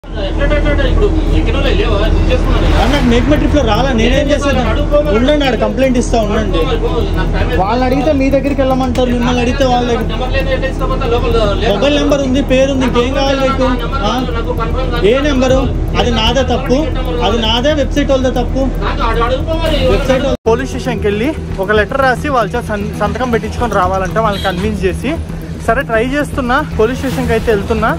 ఎట్లా ఇప్పుడు ఎక్కిన వాళ్ళు లేవా బుక్ చేసుకున్నాను కదా. నాకు మేక్ మై ట్రిప్ లో రాలా నేనేం చేసేది ఉండండి ఆడ కంప్లైంట్ ఇస్తా ఉండండి నాకు టైం అయిపోయింది. వాళ్ళని అడిగితే మీ దగ్గరికి వెళ్ళమంటారు మిమ్మల్ని అడిగితే వాళ్ళ దగ్గర నెంబర్ లేదు ఎట్లా ఇస్తామంటే లోపల లేదు. మొబైల్ నెంబర్ ఉంది పేరు ఉంది ఇంకేం కావాలి మీకు ఆ? నాకు కన్ఫర్మ్ కాదు. ఏ నెంబరు అది నాదే తప్పు అది నాదే వెబ్సైట్ వాళ్ళదే తప్పు నాకు అడు- అడుగుకో మరి. వెబ్సైట్ పోలీస్ స్టేషన్కి వెళ్ళి ఒక లెటర్ రాసి వాళ్ళ చేత సం- సంతకం పెట్టించుకొని రావాలంటే వాళ్ళని కన్విన్స్ చేసి సరే ట్రై చేస్తున్నా పోలీస్ స్టేషన్కి అయితే వెళ్తున్నా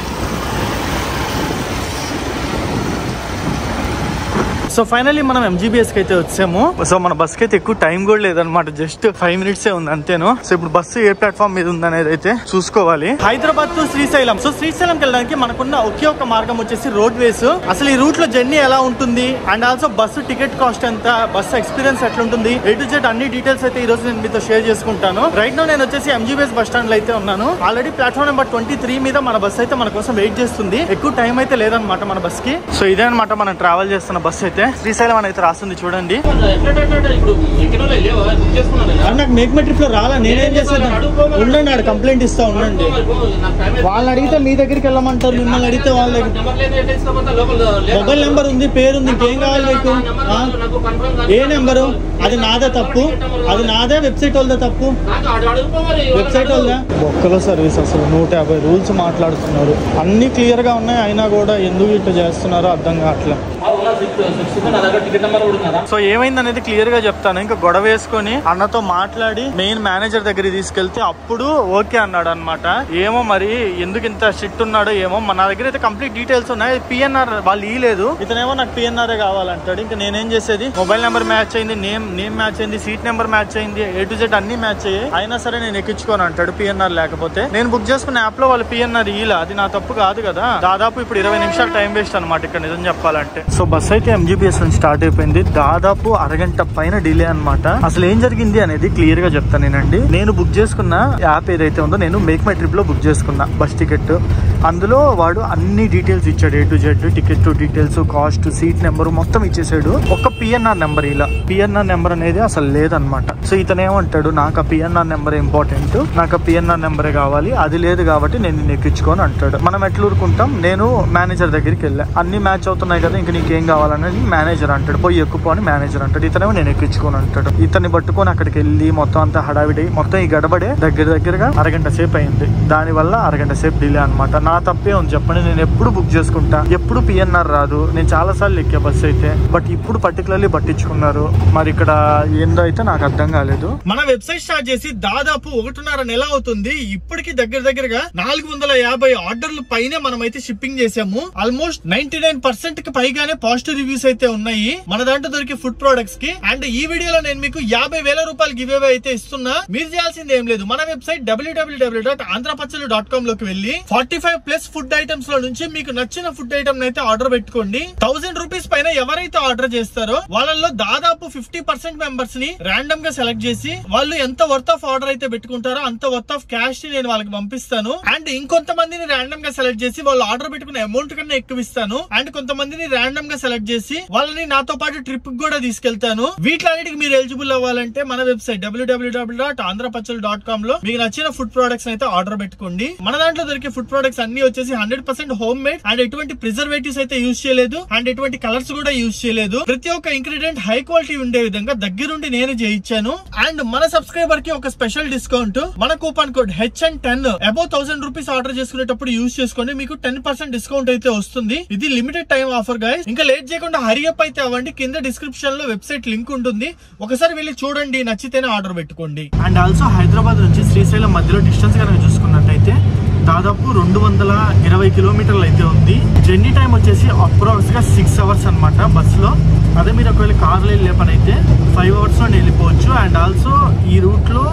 సో ఫైనల్లీ మనం ఎంజీబీఎస్కి అయితే వచ్చాము సో మన బస్కి అయితే ఎక్కువ టైం కూడా లేదనమాట జస్ట్ ఫైవ్ మినిట్స్ ఉంది అంతేను సో ఇప్పుడు బస్సు ఏ ప్లాట్ఫామ్ మీద ఉందనేది అయితే చూసుకోవాలి హైదరాబాద్ టు శ్రీశైలం సో శ్రీశైలంకి వెళ్ళడానికి మనకున్న ఒకే ఒక మార్గం వచ్చేసి రోడ్ వేస్ అసలు ఈ రూట్ లో జర్నీ ఎలా ఉంటుంది and also bus ticket cost ఎంత బస్సు ఎక్స్పీరియన్స్ ఎట్లుంటుంది ఏ టు జెడ్ అన్ని డీటెయిల్స్ అయితే ఈ రోజు నేను మీతో షేర్ చేసుకుంటాను రైట్ నో నేను వచ్చేసి ఎంజీబీఎస్ బస్ స్టాండ్ లో అయితే ఉన్నాను already platform number twenty three మీద మన బస్ అయితే మన కోసం వెయిట్ చేస్తుంది ఎక్కువ టైం అయితే లేదనమాట మన బస్ కి సో ఇదే అనమాట మనం ట్రావెల్ చేస్తున్న బస్ అయితే శ్రీశైలం అని అయితే రాస్తుంది చూడండి ఎట్లా ఎట్లా ఇప్పుడు ఎక్కిన వాళ్ళు లేవా బుక్ చేసుకున్నాను కదా. నాకు మేక్ మై ట్రిప్ లో రాలా నేనేం చేసేది ఉండండి ఆడ కంప్లైంట్ ఇస్తా ఉండండి నాకు టైం అయిపోయింది. వాళ్ళని అడిగితే మీ దగ్గరికి వెళ్ళమంటారు మిమ్మల్ని అడిగితే వాళ్ళ దగ్గర నెంబర్ లేదు ఎట్లా ఇస్తామంటే లోపల లేదు. మొబైల్ నెంబర్ ఉంది పేరు ఉంది ఇంకేం కావాలి మీకు ఆ? నాకు కన్ఫర్మ్ కాదు. ఏ నెంబరు అది నాదే తప్పు అది నాదే వెబ్సైట్ వాళ్ళదే తప్పు నాకు అడు- అడుగుకో మరి. వెబ్సైట్ వాళ్ళదే ఒక్కలో సర్వీస్ అసలు నూట యాభై రూల్స్ మాట్లాడుతున్నారు అన్ని క్లియర్ గా ఉన్నాయి అయినా కూడా ఎందుకు ఇట్లా చేస్తున్నారో అర్థం కావట్లేదు ఆ, ఉన్న సిక్స్ సిక్స్ ఉంది, నా దగ్గర టికెట్ నెంబర్ కూడా ఉన్నదా సో ఏమైంది అనేది క్లియర్ గా చెప్తాను ఇంకా గొడవ వేసుకొని అన్నతో మాట్లాడి మెయిన్ మేనేజర్ దగ్గరికి తీసుకెళ్తే అప్పుడు ఓకే అన్నాడు అనమాట ఏమో మరి ఎందుకు ఇంత స్ట్రిక్ట్ ఉన్నాడో ఏమో మన నా దగ్గర అయితే కంప్లీట్ డీటెయిల్స్ ఉన్నాయి పిఎన్ఆర్ వాళ్ళు ఇయలేదు ఇతనేమో నాకు పిఎన్ఆర్ కావాలంటాడు ఇంకా నేనేం చేసేది మొబైల్ నెంబర్ మ్యాచ్ అయింది నేమ్ నేమ్ మ్యాచ్ అయింది సీట్ నెంబర్ మ్యాచ్ అయింది ఏ టు జెడ్ అన్ని మ్యాచ్ అయ్యాయి అయినా సరే నేను ఎక్కించుకోను అంటాడు పిఎన్ఆర్ లేకపోతే నేను బుక్ చేసుకున్న యాప్ లో వాళ్ళు పిఎన్ఆర్ ఇలా అది నా తప్పు కాదు కదా దాదాపు ఇప్పుడు ఇరవై నిమిషాలు టైం వేస్ట్ అనమాట ఇక్కడ నిజం చెప్పాలంటే సో బస్ అయితే ఎంజీబీఎస్ నుంచి స్టార్ట్ అయిపోయింది దాదాపు అరగంట పైన డిలే అన్నమాట అసలు ఏం జరిగింది అనేది క్లియర్ గా చెప్తాను నేనండి నేను బుక్ చేసుకున్న యాప్ ఏదైతే ఉందో నేను మేక్ మై ట్రిప్ లో బుక్ చేసుకున్నా బస్ టికెట్ అందులో వాడు అన్ని డీటెయిల్స్ ఇచ్చాడు A to Z ticket details cost seat number మొత్తం ఇచ్చేసాడు ఒక పిఎన్ఆర్ నెంబర్ ఇలా పిఎన్ఆర్ నెంబర్ అనేది అసలు లేదనమాట సో ఇతను ఏమంటాడు నాకు ఆ పిఎన్ఆర్ నెంబర్ ఇంపార్టెంట్ నాకు ఆ పిఎన్ఆర్ నెంబరే కావాలి అది లేదు కాబట్టి నేను నిన్ను ఎక్కించుకొని అంటాడు మనం ఎట్లా ఊరుకుంటాం నేను మేనేజర్ దగ్గరికి వెళ్ళా అన్ని మ్యాచ్ అవుతున్నాయి కదా ఇంక నీకేం కావాలనేది మేనేజర్ అంటాడు పోయి ఎక్కువ అని మేనేజర్ అంటాడు ఇతనేమో నేను ఎక్కించుకొని అంటాడు ఇతన్ని పట్టుకొని అక్కడికి వెళ్ళి మొత్తం అంతా హడావిడి మొత్తం ఈ గడబడే దగ్గర దగ్గరగా అరగంట సేపు అయింది దాని వల్ల అరగంట సేపు డిలే అనమాట నా తప్పే ఉంది చెప్పండి నేను ఎప్పుడు బుక్ చేసుకుంటా ఎప్పుడు పిఎన్ఆర్ రాదు నేను చాలా సార్లు ఎక్కే బస్ అయితే బట్ ఇప్పుడు పర్టికులర్లీ పట్టించుకున్నారు మరి ఇక్కడ ఏందో అయితే నాకు అర్థం కాలేదు మన వెబ్సైట్ స్టార్ట్ చేసి దాదాపు ఒకటిన్నర నెల అవుతుంది ఇప్పటికి దగ్గర దగ్గరగా నాలుగు వందల యాభై ఆర్డర్లు పైనే మనం అయితే షిప్పింగ్ చేసాము ఆల్మోస్ట్ నైన్టీ నైన్ పర్సెంట్ కి పైగానే పాజిటివ్ రివ్యూస్ అయితే ఉన్నాయి మన దాంట్లో దొరికే ఫుడ్ ప్రొడక్ట్స్ కి అండ్ ఈ వీడియోలో నేను మీకు యాభై వేల రూపాయలు గివ్ అవే అయితే ఇస్తున్నా మీరు చేయాల్సింది ఏం లేదు మన website WWW dot Andhrapachalu dot com లోకి వెళ్ళి forty five plus food items లో నుంచి మీకు నచ్చిన ఫుడ్ ఐటమ్ అయితే ఆర్డర్ పెట్టుకోండి థౌసండ్ రూపీస్ పైన ఎవరైతే ఆర్డర్ చేస్తారో వాళ్ళలో దాదాపు ఫిఫ్టీ పర్సెంట్ మెంబర్స్ ని ర్యాండమ్ గా సెలెక్ట్ చేసి వాళ్ళు ఎంత వర్త్ ఆఫ్ ఆర్డర్ అయితే పెట్టుకుంటారో అంత వర్త్ ఆఫ్ క్యాష్ ని నేను వాళ్ళకి పంపిస్తాను అండ్ ఇంకొంతమందిని ర్యాండమ్ గా సెలెక్ట్ చేసి వాళ్ళు ఆర్డర్ పెట్టుకున్న అమౌంట్ కన్నా ఎక్కువ ఇస్తాను అండ్ కొంతమందిని ర్యాండమ్ గా సెలెక్ట్ చేసి వాళ్ళని నాతో పాటు ట్రిప్ కూడా తీసుకెళ్తాను వీటిలన్నిటికి మీరు ఎలిజిబుల్ అవ్వాలంటే మన website WWW dot Andhrapachalu dot com లో మీకు నచ్చిన ఫుడ్ ప్రొడక్ట్స్ అయితే ఆర్డర్ పెట్టుకోండి మన దాంట్లో దొరికే ఫుడ్ ప్రొడక్ట్స్ అన్ని వచ్చేసి hundred percent home made and ఎటువంటి ప్రిజర్వేటివ్స్ అయితే యూస్ చేయలేదు అండ్ ఎటువంటి కలర్స్ కూడా యూస్ చేయలేదు ప్రతి ఒక్క ఇంగ్రీడియంట్ హై క్వాలిటీ ఉండే విధంగా దగ్గరుండి నేను చేయించాను అండ్ మన సబ్స్క్రైబర్ కి ఒక స్పెషల్ డిస్కౌంట్ మన coupon code H and ten above thousand rupees order చేసుకునేటప్పుడు యూస్ చేసుకోండి మీకు టెన్ పర్సెంట్ డిస్కౌంట్ అయితే వస్తుంది ఇది లిమిటెడ్ టైం ఆఫర్ గైస్ ఇంకా లేట్ చేయకుండా హరియప్ అయితే అవ్వండి కింద డిస్క్రిప్షన్ లో వెబ్సైట్ లింక్ ఉంటుంది ఒకసారి వెళ్ళి చూడండి నచ్చితేనే ఆర్డర్ పెట్టుకోండి అండ్ ఆల్సో హైదరాబాద్ నుంచి శ్రీశైలం మధ్యలో డిస్టెన్స్ కనుక చూసుకున్నట్టయితే దాదాపు రెండు వందల ఇరవై కిలోమీటర్లు అయితే ఉంది జర్నీ టైం వచ్చేసి అప్రాక్స్ గా సిక్స్ అవర్స్ అనమాట బస్సులో అదే మీరు ఒకవేళ కార్లో వెళ్ళే పని అయితే ఫైవ్ అవర్స్లో వెళ్ళిపోవచ్చు అండ్ ఆల్సో ఈ రూట్లో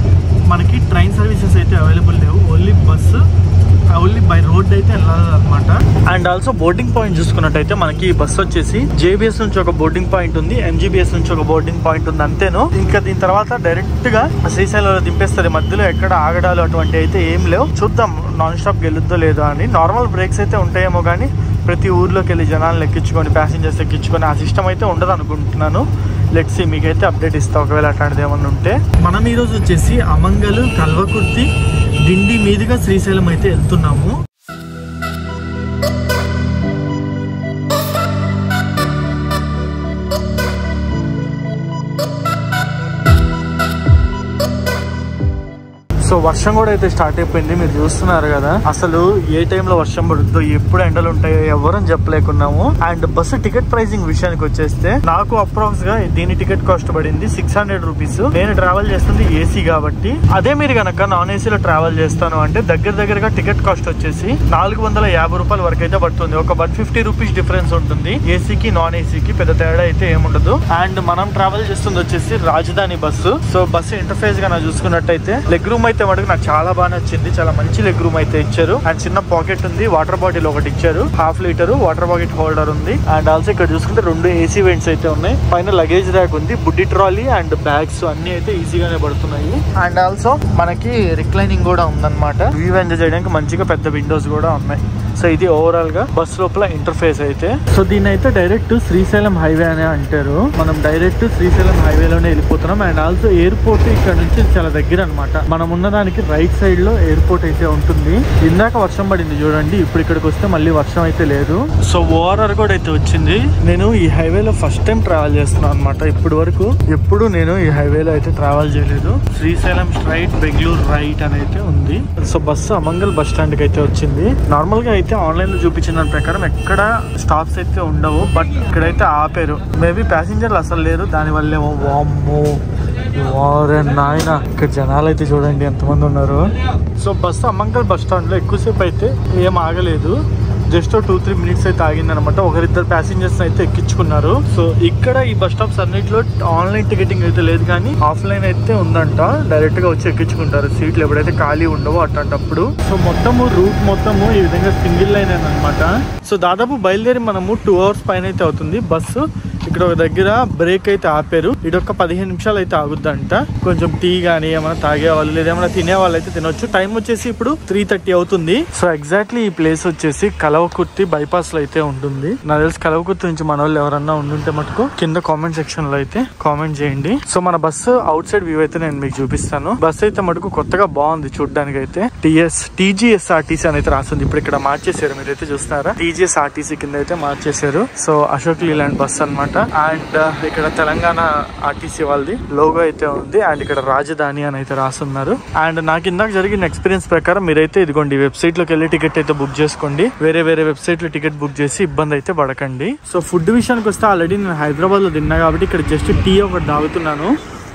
మనకి ట్రైన్ సర్వీసెస్ అయితే అవైలబుల్ లేవు only bus only by road అయితే వెళ్ళాలన్నమాట అండ్ ఆల్సో బోర్డింగ్ పాయింట్ చూసుకున్నట్టయితే మనకి ఈ బస్ వచ్చేసి జేబిఎస్ నుంచి ఒక బోర్డింగ్ పాయింట్ ఉంది ఎంజీబీఎస్ నుంచి ఒక బోర్డింగ్ పాయింట్ ఉంది అంతేను ఇంకా దీని తర్వాత డైరెక్ట్ గా శ్రీశైలంలో దింపేస్తుంది మధ్యలో ఎక్కడ ఆగడాలు అటువంటి అయితే ఏం లేవు చూద్దాం నాన్ స్టాప్ గెలుద్దో లేదో అని నార్మల్ బ్రేక్స్ అయితే ఉంటాయేమో కానీ ప్రతి ఊర్లోకి వెళ్ళి జనాలను ఎక్కించుకొని ప్యాసింజర్స్ ఎక్కించుకొని ఆ సిస్టమ్ అయితే ఉండదు అనుకుంటున్నాను లెట్స్ మీకైతే అప్డేట్ ఇస్తా ఒకవేళ అట్లాంటిది ఏమన్నా ఉంటే మనం ఈరోజు వచ్చేసి అమంగలు కల్వకుర్తి డిండి మీదుగా శ్రీశైలం అయితే వెళ్తున్నాము సో వర్షం కూడా అయితే స్టార్ట్ అయిపోయింది మీరు చూస్తున్నారు కదా అసలు ఏ టైంలో వర్షం పడుతుందో ఎప్పుడు ఎండలు ఉంటాయో ఎవరని చెప్పలేకున్నాము అండ్ బస్సు టికెట్ ప్రైసింగ్ విషయానికి వచ్చేస్తే నాకు అప్రాక్స్ గా దీని టికెట్ కాస్ట్ పడింది సిక్స్ హండ్రెడ్ రూపీస్ నేను ట్రావెల్ చేస్తుంది ఏసీ కాబట్టి అదే మీరు గనక నాన్ ఏసీలో ట్రావెల్ చేస్తాను అంటే దగ్గర దగ్గరగా టికెట్ కాస్ట్ వచ్చేసి నాలుగు వందల యాభై రూపాయల వరకు అయితే పడుతుంది ఒక వన్ ఫిఫ్టీ రూపీస్ డిఫరెన్స్ ఉంటుంది ఏసీకి నాన్ ఏసీకి పెద్ద తేడా అయితే ఏముండదు అండ్ మనం ట్రావెల్ చేస్తుంది వచ్చేసి రాజధాని బస్సు సో బస్సు ఇంటర్ఫేస్ గా నాకు చూసుకున్నట్టయితే లెగ్ రూమ్ అయితే మటుకు నాకు చాలా బాగా నచ్చింది చాలా మంచి లెగ్ రూమ్ అయితే ఇచ్చారు అండ్ చిన్న పాకెట్ ఉంది వాటర్ బాటిల్ ఒకటి ఇచ్చారు half litre water bucket holder ఉంది అండ్ ఆల్సో ఇక్కడ చూసుకుంటే రెండు ఏసీ వెంట్స్ అయితే ఉన్నాయి పైన లగేజ్ ర్యాక్ ఉంది బుడ్డి ట్రాలీ అండ్ బ్యాగ్స్ అన్ని అయితే ఈజీగానే పడుతున్నాయి అండ్ ఆల్సో మనకి రిక్లైనింగ్ కూడా ఉందన్నమాట వ్యూ ఎంజాయ్ చేయడానికి మంచిగా పెద్ద విండోస్ కూడా ఉన్నాయి సో ఇది ఓవరాల్ గా బస్ లోపల ఇంటర్ఫేస్ అయితే సో దీన్ని అయితే డైరెక్ట్ శ్రీశైలం హైవే అనే అంటారు మనం డైరెక్ట్ శ్రీశైలం హైవే లోనే వెళ్ళిపోతున్నాం అండ్ ఆల్సో ఎయిర్పోర్ట్ ఇక్కడ నుంచి చాలా దగ్గర అనమాట మనం ఉన్న దానికి రైట్ సైడ్ లో ఎయిర్పోర్ట్ అయితే ఉంటుంది ఇందాక వర్షం పడింది చూడండి ఇప్పుడు ఇక్కడికి వస్తే మళ్ళీ వర్షం అయితే లేదు సో ఓఆర్ఆర్ కూడా అయితే వచ్చింది నేను ఈ హైవేలో ఫస్ట్ టైం ట్రావెల్ చేస్తున్నాను అనమాట ఇప్పటి వరకు ఎప్పుడు నేను ఈ హైవేలో అయితే ట్రావెల్ చేయలేదు శ్రీశైలం స్ట్రైట్ బెంగళూరు రైట్ అని అయితే ఉంది so bus Amangal bus stand కి అయితే వచ్చింది నార్మల్ గా అయితే ఆన్లైన్ లో చూపించిన దాని ప్రకారం ఎక్కడ స్టాప్స్ అయితే ఉండవు బట్ ఇక్కడైతే ఆపారు మేబీ ప్యాసింజర్లు అసలు లేరు దాని వల్లేమో వామ్మో వారే నాయన ఇక్కడ జనాలు అయితే చూడండి ఎంతమంది ఉన్నారు so bus Amangal bus stand లో ఎక్కువసేపు అయితే ఏం ఆగలేదు జస్ట్ టూ త్రీ మినిట్స్ అయితే ఆగింది అనమాట ఒకరిద్దరు ప్యాసింజర్స్ అయితే ఎక్కించుకున్నారు సో ఇక్కడ ఈ బస్ స్టాప్స్ అన్నిటిలో ఆన్లైన్ టికెటింగ్ అయితే లేదు కానీ ఆఫ్లైన్ అయితే ఉందంట డైరెక్ట్ గా వచ్చి ఎక్కించుకుంటారు సీట్లు ఎప్పుడైతే ఖాళీ ఉండవో అట్లాంటప్పుడు సో మొత్తము రూట్ మొత్తము ఈ విధంగా సింగిల్ లైన్ అనమాట సో దాదాపు బయలుదేరి మనము టూ అవర్స్ పైన అయితే అవుతుంది బస్సు ఇక్కడ ఒక దగ్గర బ్రేక్ అయితే ఆపారు ఇదొక పదిహేను నిమిషాలు అయితే ఆగుద్దంట కొంచెం టీ గానీ ఏమైనా తాగే వాళ్ళు లేదా ఏమైనా తినే వాళ్ళు అయితే తినొచ్చు టైం వచ్చేసి ఇప్పుడు త్రీ థర్టీ అవుతుంది సో ఎగ్జాక్ట్లీ ఈ ప్లేస్ వచ్చేసి కలవకుర్తి బైపాస్ లో అయితే ఉంటుంది నాకు తెలిసి కలవకుర్తి నుంచి మన వాళ్ళు ఎవరన్నా ఉండుంటే మటుకు కింద కామెంట్ సెక్షన్ లో అయితే కామెంట్ చేయండి సో మన బస్సు అవుట్ సైడ్ వ్యూ అయితే నేను మీకు చూపిస్తాను బస్సు అయితే మటుకు కొత్తగా బాగుంది చూడడానికి అయితే టిఎస్ టీజీఎస్ ఆర్టీసీ అని అయితే రాస్తుంది ఇప్పుడు ఇక్కడ మార్చేసారు మీరైతే చూస్తారా టీజీఎస్ ఆర్టీసీ కింద అయితే మార్చేశారు సో అశోక్ లీలాండ్ బస్ అన్నమాట అండ్ ఇక్కడ తెలంగాణ ఆర్టీసీ వాళ్ళది లోగో అయితే ఉంది అండ్ ఇక్కడ రాజధాని అని అయితే రాస్తున్నారు అండ్ నాకు ఇందాక జరిగిన ఎక్స్పీరియన్స్ ప్రకారం మీరైతే ఇదిగోండి వెబ్సైట్ లోకి వెళ్ళి టికెట్ అయితే బుక్ చేసుకోండి వేరే వేరే వెబ్సైట్ లో టికెట్ బుక్ చేసి ఇబ్బంది అయితే పడకండి సో ఫుడ్ విషయానికి వస్తే ఆల్రెడీ నేను హైదరాబాద్ లో తిన్నా కాబట్టి ఇక్కడ జస్ట్ టీ ఒకటి తాగుతున్నాను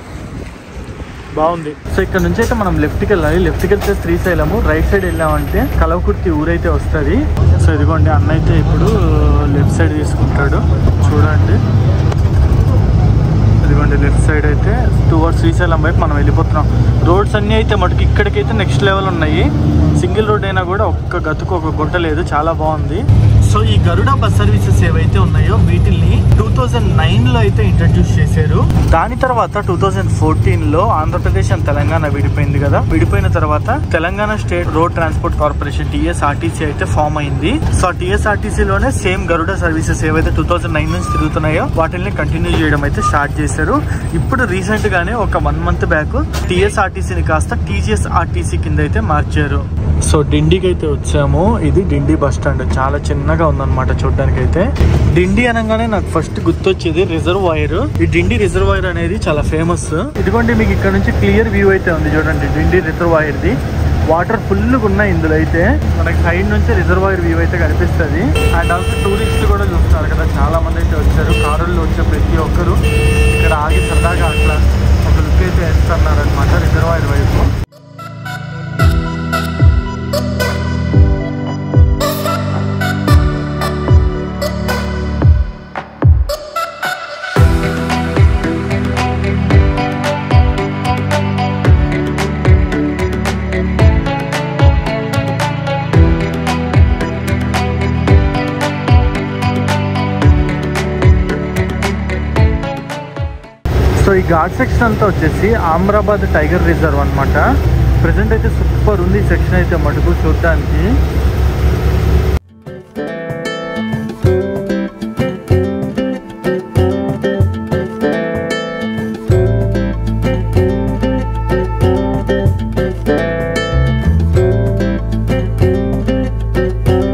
బాగుంది సో ఇక్కడ నుంచి అయితే మనం లెఫ్ట్ కి వెళ్ళాలి లెఫ్ట్ కి వెళ్తే శ్రీశైలము రైట్ సైడ్ వెళ్ళామంటే కలవకుర్తి ఊరైతే వస్తుంది సో ఇదిగోండి అన్న అయితే ఇప్పుడు లెఫ్ట్ సైడ్ తీసుకుంటాడు చూడండి ఇదిగోండి లెఫ్ట్ సైడ్ అయితే టువర్డ్ శ్రీశైలం వైపు మనం వెళ్ళిపోతున్నాం రోడ్స్ అన్నీ అయితే మటుకు ఇక్కడికైతే నెక్స్ట్ లెవెల్ ఉన్నాయి సింగిల్ రోడ్ అయినా కూడా ఒక్క గతుకు ఒక గుంట లేదు చాలా బాగుంది సో ఈ గరుడ బస్ సర్వీసెస్ ఏవైతే ఉన్నాయో వీటిల్ని టూ థౌజండ్ నైన్ లో అయితే ఇంట్రడ్యూస్ చేశారు దాని తర్వాత టూ థౌజండ్ ఫోర్టీన్ లో ఆంధ్రప్రదేశ్ అండ్ తెలంగాణ విడిపోయింది కదా విడిపోయిన తర్వాత Telangana state road transport corporation TSRTC అయితే ఫామ్ అయింది సో టీఎస్ఆర్టీసీ లోనే సేమ్ గరుడ సర్వీసెస్ ఏవైతే టూ థౌజండ్ నైన్ నుంచి తిరుగుతున్నాయో వాటిని కంటిన్యూ చేయడం అయితే స్టార్ట్ చేశారు ఇప్పుడు రీసెంట్ గానే ఒక వన్ మంత్ బ్యాక్ టీఎస్ఆర్టీసీని కాస్త టీజీఎస్ ఆర్టీసీ కింద అయితే మార్చారు సో డిండికి అయితే వచ్చాము ఇది డిండి బస్ స్టాండ్ చాలా చిన్నగా ఉందన్నమాట చూడడానికి అయితే డిండి అనగానే నాకు ఫస్ట్ గుర్తొచ్చేది రిజర్వాయర్ ఈ డిండి రిజర్వాయర్ అనేది చాలా ఫేమస్ ఇదిగోండి మీకు ఇక్కడ నుంచి క్లియర్ వ్యూ అయితే ఉంది చూడండి డిండి రిజర్వాయర్ ది వాటర్ ఫుల్గా ఉన్నాయి ఇందులో అయితే మనకి సైడ్ నుంచి రిజర్వాయర్ వ్యూ అయితే కనిపిస్తుంది అండ్ ఆల్సో టూరిస్టులు కూడా చూస్తున్నారు కదా చాలా మంది అయితే వచ్చారు కారుల్లో వచ్చే ప్రతి ఒక్కరు ఇక్కడ ఆగి సరదాగా అట్లా ఒక లుక్ అయితే వేస్తున్నారు అనమాట రిజర్వాయర్ వైపు సో ఈ ఘాట్ సెక్షన్ అంతా వచ్చేసి ఆమ్రాబాద్ టైగర్ రిజర్వ్ అన్నమాట ప్రెసెంట్ అయితే సూపర్ ఉంది సెక్షన్ అయితే మటుకు చూడడానికి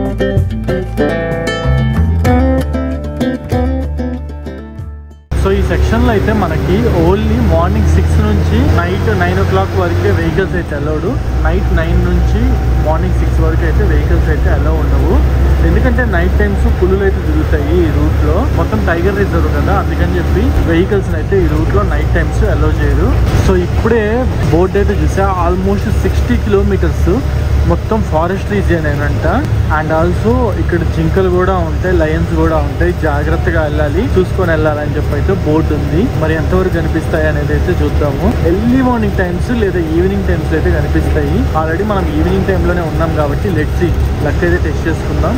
సో ఈ సెక్షన్ లో అయితే మనకి ఓన్లీ మార్నింగ్ సిక్స్ నుంచి నైట్ నైన్ ఓ క్లాక్ వరకే వెహికల్స్ అయితే అలౌడ్ నైట్ నైన్ నుంచి మార్నింగ్ సిక్స్ వరకు అయితే వెహికల్స్ అయితే అలౌ ఉండవు ఎందుకంటే నైట్ టైమ్స్ పులులు అయితే తిరుగుతాయి ఈ రూట్ లో మొత్తం టైగర్ రిజర్వ్ కదా అందుకని చెప్పి వెహికల్స్ అయితే ఈ రూట్ లో నైట్ టైమ్స్ అలౌ చేయరు సో ఇప్పుడే బోర్డు అయితే చూసా ఆల్మోస్ట్ సిక్స్టీ కిలోమీటర్స్ మొత్తం ఫారెస్ట్ రీజియన్ ఏనంట అండ్ ఆల్సో ఇక్కడ జింకలు కూడా ఉంటాయి లయన్స్ కూడా ఉంటాయి జాగ్రత్తగా వెళ్ళాలి చూసుకొని వెళ్ళాలని చెప్పి అయితే బోర్డు ఉంది మరి ఎంతవరకు కనిపిస్తాయి అనేది అయితే చూద్దాము ఎర్లీ మార్నింగ్ టైమ్స్ లేదా ఈవినింగ్ టైమ్స్ అయితే కనిపిస్తాయి ఆల్రెడీ మనం ఈవినింగ్ టైంలోనే ఉన్నాం కాబట్టి లెట్స్ లక్ అయితే టెస్ట్ చేసుకుందాం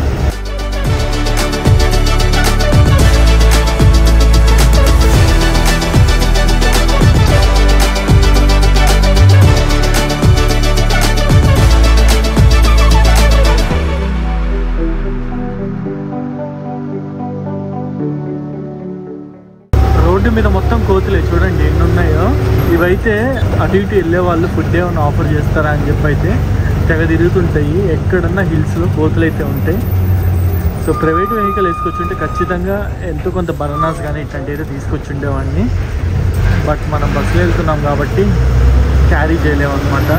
రోడ్డు మీద మొత్తం కోతులే చూడండి ఎన్ని ఉన్నాయో ఇవైతే అటు ఇటు వెళ్ళే వాళ్ళు ఫుడ్ ఏమైనా ఆఫర్ చేస్తారా అని చెప్పి అయితే తెగ తిరుగుతుంటాయి ఎక్కడన్నా హిల్స్లో కోతులు అయితే ఉంటాయి సో ప్రైవేట్ వెహికల్ వేసుకొచ్చుంటే ఖచ్చితంగా ఎంతో కొంత బనానాస్ కానీ ఇట్లాంటివి అయితే తీసుకొచ్చుండేవాడిని బట్ మనం బస్సులో వెళ్తున్నాం కాబట్టి క్యారీ చేయలేము అనమాట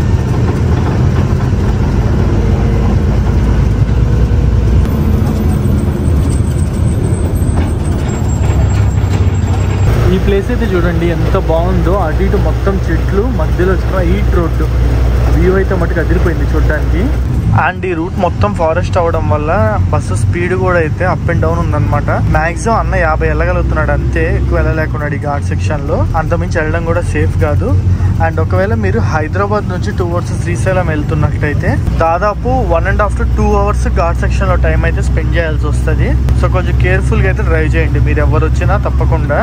ఈ ప్లేస్ అయితే చూడండి ఎంత బాగుందో అటు ఇటు మొత్తం చెట్లు మధ్యలో స్ట్రైట్ రోడ్డు వ్యూ అయితే మటుకు అదిరిపోయింది చూడడానికి అండ్ ఈ రూట్ మొత్తం ఫారెస్ట్ అవ్వడం వల్ల బస్సు స్పీడ్ కూడా అయితే అప్ అండ్ డౌన్ ఉందన్నమాట మాక్సిమం అన్న యాభై వెళ్ళగలుగుతున్నాడు అంతే ఎక్కువ వెళ్ళలేకున్నాడు ఈ ఘాట్ సెక్షన్ లో అంతమించి వెళ్ళడం కూడా సేఫ్ కాదు అండ్ ఒకవేళ మీరు హైదరాబాద్ నుంచి టూ అవర్స్ శ్రీశైలం వెళ్తున్నట్టయితే దాదాపు one and half to two hours ghat section లో టైం అయితే స్పెండ్ చేయాల్సి వస్తుంది సో కొంచెం కేర్ఫుల్ గా అయితే డ్రైవ్ చేయండి మీరు ఎవరు వచ్చినా తప్పకుండా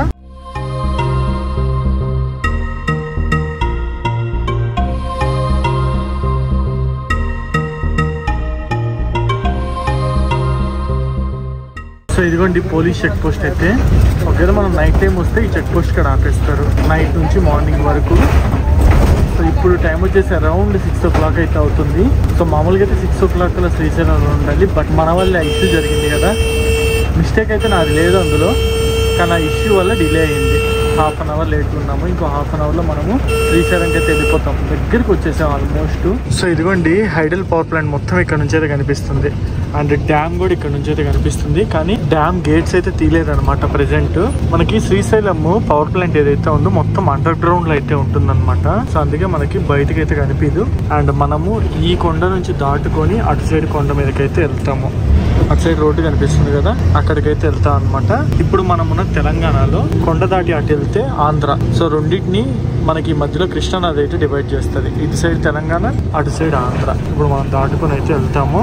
సో ఇదిగోండి పోలీస్ చెక్ పోస్ట్ అయితే ఒకవేళ మనం నైట్ టైం వస్తే ఈ చెక్ పోస్ట్ ఇక్కడ ఆపేస్తారు నైట్ నుంచి మార్నింగ్ వరకు సో ఇప్పుడు టైం వచ్చేసి అరౌండ్ సిక్స్ ఓ క్లాక్ అయితే అవుతుంది సో మామూలుగా అయితే సిక్స్ ఓ క్లాక్ అలా శ్రీశైలంలో ఉండాలి బట్ మన వల్ల ఇష్యూ జరిగింది కదా మిస్టేక్ అయితే నాది లేదు అందులో కానీ ఆ ఇష్యూ వల్ల డిలే అయింది హాఫ్ అన్ అవర్ లేట్ ఉన్నాము ఇంకో హాఫ్ అన్ అవర్లో మనము శ్రీశైలంకి అయితే వెళ్ళిపోతాం దగ్గరికి వచ్చేసాం ఆల్మోస్ట్ సో ఇదిగోండి హైడల్ పవర్ ప్లాంట్ మొత్తం ఇక్కడ నుంచి అయితే కనిపిస్తుంది అండ్ డ్యామ్ కూడా ఇక్కడ నుంచి అయితే కనిపిస్తుంది కానీ డ్యామ్ గేట్స్ అయితే తీయలేదు అనమాట ప్రెసెంట్ మనకి శ్రీశైలం పవర్ ప్లాంట్ ఏదైతే ఉందో మొత్తం అండర్ గ్రౌండ్ లో అయితే ఉంటుందన్నమాట సో అందుకే మనకి బయటకి అయితే కనిపించదు అండ్ మనము ఈ కొండ నుంచి దాటుకొని అటు సైడ్ కొండ మీదకైతే వెళ్తాము అటు సైడ్ రోడ్డు కనిపిస్తుంది కదా అక్కడికైతే వెళ్తాం అనమాట ఇప్పుడు మనం ఉన్న తెలంగాణలో కొండ దాటి అటు వెళ్తే ఆంధ్ర సో రెండింటిని మనకి ఈ మధ్యలో కృష్ణా నది అయితే డివైడ్ చేస్తుంది ఇటు సైడ్ తెలంగాణ అటు సైడ్ ఆంధ్ర ఇప్పుడు మనం దాటుకొని అయితే వెళ్తాము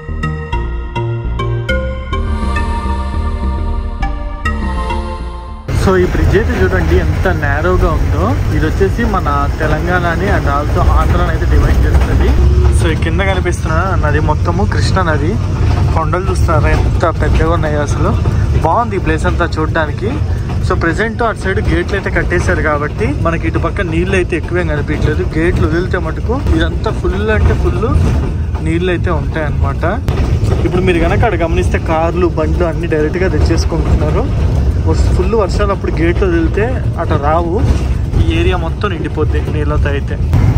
సో ఈ బ్రిడ్జ్ అయితే చూడండి ఎంత నేరోగా ఉందో ఇది వచ్చేసి మన తెలంగాణని అండ్ ఆల్సో ఆంధ్రాని అయితే డివైడ్ చేస్తుంది సో ఈ కింద కనిపిస్తున్న నది మొత్తము కృష్ణ నది కొండలు చూస్తారా ఎంత పెద్దగా ఉన్నాయి అసలు బాగుంది ఈ ప్లేస్ అంతా చూడడానికి సో ప్రెసెంట్ అటు సైడ్ గేట్లు అయితే కట్టేశారు కాబట్టి మనకి ఇటు పక్క నీళ్ళు అయితే ఎక్కువేం కనిపించలేదు గేట్లు వదిలితే మటుకు ఇదంతా ఫుల్ అంటే ఫుల్ నీళ్ళు అయితే ఉంటాయి అన్నమాట ఇప్పుడు మీరు కనుక అక్కడ గమనిస్తే కార్లు బండ్లు అన్ని డైరెక్ట్గా తెచ్చేసుకుంటున్నారు ఫుల్ వర్షాలు అప్పుడు గేట్లు వదిలితే అటు రావు ఈ ఏరియా మొత్తం నిండిపోద్ది నీళ్ళతో అయితే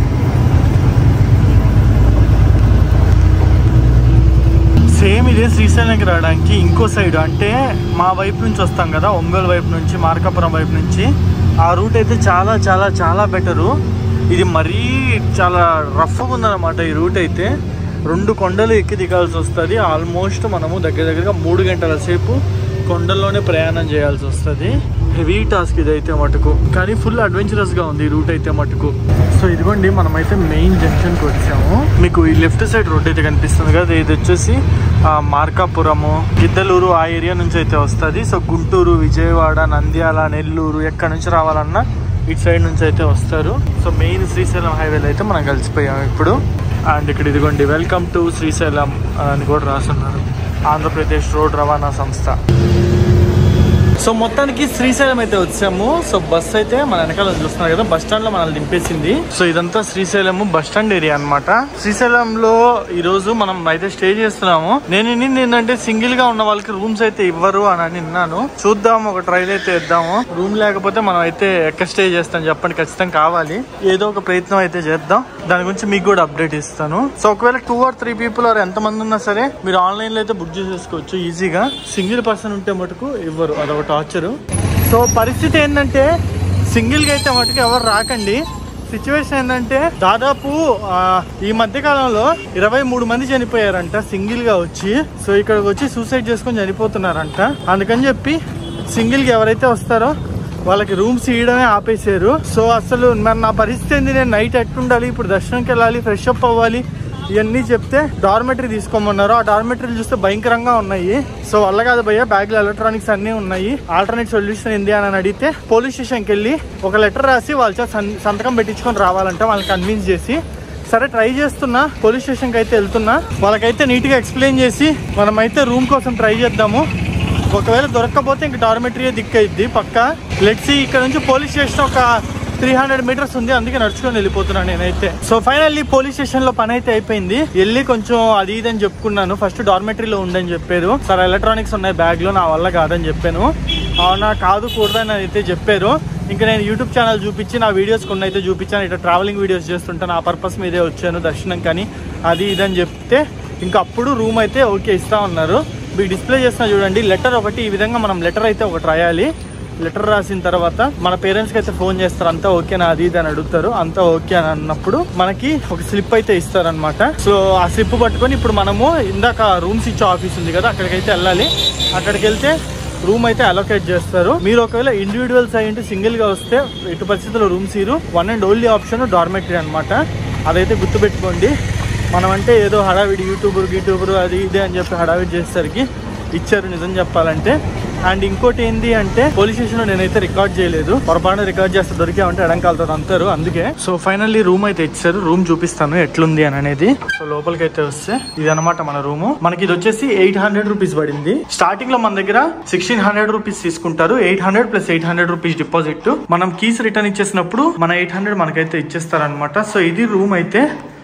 సేమ్ ఇదే శ్రీశైలంకి రావడానికి ఇంకో సైడ్ అంటే మా వైపు నుంచి వస్తాం కదా ఒంగోలు వైపు నుంచి మార్కాపురం వైపు నుంచి ఆ రూట్ అయితే చాలా చాలా చాలా బెటరు ఇది మరీ చాలా రఫ్గా ఉందన్నమాట ఈ రూట్ అయితే రెండు కొండలు ఎక్కి దిగాల్సి వస్తుంది ఆల్మోస్ట్ మనము దగ్గర దగ్గరగా మూడు గంటల సేపు కొండల్లోనే ప్రయాణం చేయాల్సి వస్తుంది హెవీ టాస్క్ ఇది అయితే మటుకు కానీ ఫుల్ అడ్వెంచరస్ గా ఉంది ఈ రూట్ అయితే మటుకు సో ఇదిగోండి మనమైతే మెయిన్ జంక్షన్ కి వచ్చాము మీకు ఈ లెఫ్ట్ సైడ్ రోడ్ అయితే కనిపిస్తుంది కదా ఇది వచ్చేసి ఆ, మార్కాపురము గిద్దలూరు ఆ ఏరియా నుంచి అయితే వస్తుంది సో గుంటూరు విజయవాడ నంద్యాల నెల్లూరు ఎక్కడి నుంచి రావాలన్నా ఇటు సైడ్ నుంచి అయితే వస్తారు సో మెయిన్ శ్రీశైలం హైవేలో అయితే మనం కలిసిపోయాం ఇప్పుడు అండ్ ఇక్కడ ఇదిగోండి వెల్కమ్ టు శ్రీశైలం అని కూడా రాస్తున్నారు ఆంధ్రప్రదేశ్ రోడ్ రవాణా సంస్థ సో మొత్తానికి శ్రీశైలం అయితే వచ్చాము సో బస్ అయితే మన వెనకాల చూస్తున్నారు కదా బస్ స్టాండ్ లో మనల్ని దింపేసింది సో ఇదంతా శ్రీశైలం బస్ స్టాండ్ ఏరియా అనమాట శ్రీశైలంలో ఈ రోజు మనం అయితే స్టే చేస్తున్నాము నేను వినింది ఏంటంటే సింగిల్ గా ఉన్న వాళ్ళకి రూమ్స్ అయితే ఇవ్వరు అని అని విన్నాను చూద్దాం ఒక ట్రైల్ అయితే ఇద్దాము రూమ్ లేకపోతే మనం అయితే ఎక్కడ స్టే చేస్తాం చెప్పండి ఖచ్చితంగా కావాలి ఏదో ఒక ప్రయత్నం అయితే చేద్దాం దాని గురించి మీకు కూడా అప్డేట్ ఇస్తాను సో ఒకవేళ two or three people or ఎంత మంది ఉన్నా సరే మీరు ఆన్లైన్ లో అయితే బుక్ చేసేసుకోవచ్చు ఈజీగా సింగిల్ పర్సన్ ఉంటే మటుకు ఇవ్వరు అదొక టార్చర్ సో పరిస్థితి ఏంటంటే సింగిల్ గా అయితే మటుకు ఎవరు రాకండి సిచ్యువేషన్ ఏంటంటే దాదాపు ఆ, ఈ మధ్య కాలంలో ఇరవై మూడు మంది చనిపోయారంట సింగిల్ గా వచ్చి సో ఇక్కడికి వచ్చి సూసైడ్ చేసుకొని చనిపోతున్నారంట అందుకని చెప్పి సింగిల్ గా ఎవరైతే వస్తారో వాళ్ళకి రూమ్స్ ఇవ్వడమే ఆపేసారు సో అసలు మరి నా పరిస్థితి ఏంది నేను నైట్ ఎట్టుండాలి ఇప్పుడు దర్శనంకి వెళ్ళాలి ఫ్రెష్ అప్ అవ్వాలి ఇవన్నీ చెప్తే డార్మెటరీ తీసుకోమన్నారు ఆ డార్మెటరీలు చూస్తే భయంకరంగా ఉన్నాయి సో వల్ల కాదు భయ్య బ్యాగ్ లో ఎలక్ట్రానిక్స్ అన్ని ఉన్నాయి ఆల్టర్నేట్ సొల్యూషన్ ఏంది అని అడిగితే పోలీస్ స్టేషన్కి వెళ్ళి ఒక లెటర్ రాసి వాళ్ళ చేత సం- సంతకం పెట్టించుకొని రావాలంట వాళ్ళని కన్విన్స్ చేసి సరే ట్రై చేస్తున్నా పోలీస్ స్టేషన్కి అయితే వెళ్తున్నా వాళ్ళకైతే నీట్గా ఎక్స్ప్లెయిన్ చేసి మనమైతే రూమ్ కోసం ట్రై చేద్దాము ఒకవేళ దొరకకపోతే ఇంక డార్మెటరీ దిక్కయిద్ది పక్క లెట్సి ఇక్కడ నుంచి పోలీస్ స్టేషన్ ఒక త్రీ హండ్రెడ్ మీటర్స్ ఉంది అందుకే నడుచుకొని వెళ్ళిపోతున్నాను నేనైతే సో ఫైనల్లీ పోలీస్ స్టేషన్ లో పని అయితే అయిపోయింది వెళ్ళి కొంచెం అది ఇది అని చెప్పుకున్నాను ఫస్ట్ డార్మెటరీలో ఉండని చెప్పారు సార్ ఎలక్ట్రానిక్స్ ఉన్నాయి బ్యాగ్ లో నా వల్ల కాదని చెప్పాను అవునా కాదు కూడదని అయితే చెప్పారు ఇంకా నేను యూట్యూబ్ ఛానల్ చూపించి నా వీడియోస్ కొన్ని అయితే చూపించాను ఇట్లా ట్రావెలింగ్ వీడియోస్ చేస్తుంటాను ఆ పర్పస్ మీదే వచ్చాను దర్శనం కానీ అది ఇది అని చెప్తే ఇంకా అప్పుడు రూమ్ అయితే ఓకే ఇస్తా ఉన్నారు మీకు డిస్ప్లే చేస్తున్నా చూడండి లెటర్ ఒకటి ఈ విధంగా మనం లెటర్ అయితే ఒకటి రాయాలి లెటర్ రాసిన తర్వాత మన పేరెంట్స్కి అయితే ఫోన్ చేస్తారు అంతా ఓకేనా అది ఇది అని అడుగుతారు అంతా ఓకే అని అన్నప్పుడు మనకి ఒక స్లిప్ అయితే ఇస్తారనమాట సో ఆ స్లిప్ పట్టుకొని ఇప్పుడు మనము ఇందాక రూమ్స్ ఇచ్చే ఆఫీస్ ఉంది కదా అక్కడికైతే వెళ్ళాలి అక్కడికి వెళ్తే రూమ్ అయితే అలొకేట్ చేస్తారు మీరు ఒకవేళ ఇండివిజువల్స్ అయ్యింటే సింగిల్ గా వస్తే ఎటు పరిస్థితుల్లో రూమ్స్ ఇరు one and only option dormitory అనమాట అదైతే గుర్తుపెట్టుకోండి మనం అంటే ఏదో హడావిడి యూట్యూబర్ యూట్యూబర్ అది ఇది అని చెప్పి హడావిడి చేసేసరికి ఇచ్చారు నిజం చెప్పాలంటే అండ్ ఇంకోటి ఏంటి అంటే పోలీస్ స్టేషన్ లో నేనైతే రికార్డ్ చేయలేదు పొరపాటున రికార్డ్ చేస్తే దొరికామంటే ఎడంకాలతో అంటారు అందుకే సో ఫైనల్లీ రూమ్ అయితే ఇచ్చారు రూమ్ చూపిస్తాను ఎట్లుంది అని అనేది సో లోపలికి అయితే వస్తే ఇది అనమాట మన రూమ్ మనకి ఇది వచ్చేసి ఎయిట్ హండ్రెడ్ రూపీస్ పడింది స్టార్టింగ్ లో మన దగ్గర సిక్స్టీన్ హండ్రెడ్ రూపీస్ తీసుకుంటారు eight hundred plus eight hundred rupees deposit మనం కీస్ రిటర్న్ ఇచ్చేసినప్పుడు మన ఎయిట్ హండ్రెడ్ మనకైతే ఇచ్చేస్తారనమాట సో ఇది రూమ్ అయితే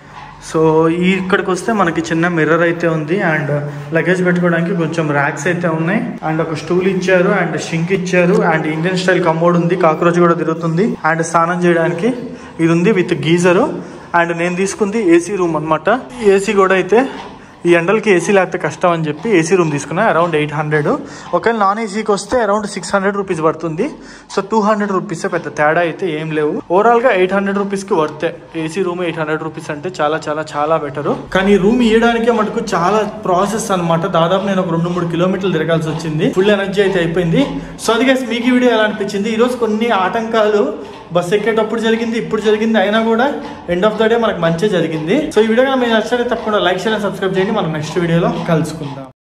సో ఈ ఇక్కడికి వస్తే మనకి చిన్న మిర్రర్ అయితే ఉంది అండ్ లగేజ్ పెట్టుకోవడానికి కొంచెం ర్యాక్స్ అయితే ఉన్నాయి అండ్ ఒక స్టూల్ ఇచ్చారు అండ్ షింక్ ఇచ్చారు అండ్ ఇండియన్ స్టైల్ కమోడ్ ఉంది కాక్రోచ్ కూడా తిరుగుతుంది అండ్ స్నానం చేయడానికి ఇది ఉంది విత్ గీజరు అండ్ నేను తీసుకుంది ఏసీ రూమ్ అనమాట ఏసీ కూడా అయితే ఈ ఎండలకి ఏసీ లేకపోతే కష్టం అని చెప్పి ఏసీ రూమ్ తీసుకున్నా అరౌండ్ ఎయిట్ హండ్రెడ్ ఒకవేళ నాన్ ఏసీకి వస్తే అరౌండ్ సిక్స్ హండ్రెడ్ రూపీస్ పడుతుంది సో టూ హండ్రెడ్ రూపీస్ పెద్ద తేడా అయితే ఏం లేవు ఓవరాల్ గా ఎయిట్ హండ్రెడ్ రూపీస్ కి వర్తే AC room eight hundred rupees అంటే చాలా చాలా చాలా బెటర్ కానీ రూమ్ ఇవ్వడానికే మటుకు చాలా ప్రాసెస్ అన్నమాట దాదాపు నేను ఒక రెండు మూడు కిలోమీటర్లు తిరగాల్సి వచ్చింది ఫుల్ ఎనర్జీ అయితే అయిపోయింది సో అది guys, మీకు ఈ వీడియో ఎలా అనిపించింది ఈ రోజు కొన్ని ఆటంకాలు బస్ ఎక్కేటప్పుడు జరిగింది ఇప్పుడు జరిగింది అయినా కూడా ఎండ్ ఆఫ్ ద డే మనకు మంచిగా జరిగింది సో ఈ వీడియో మీకు నచ్చితే తప్పకుండా లైక్ షేర్ అండ్ సబ్స్క్రైబ్ చేయండి మనం నెక్స్ట్ వీడియోలో కలుసుకుందాం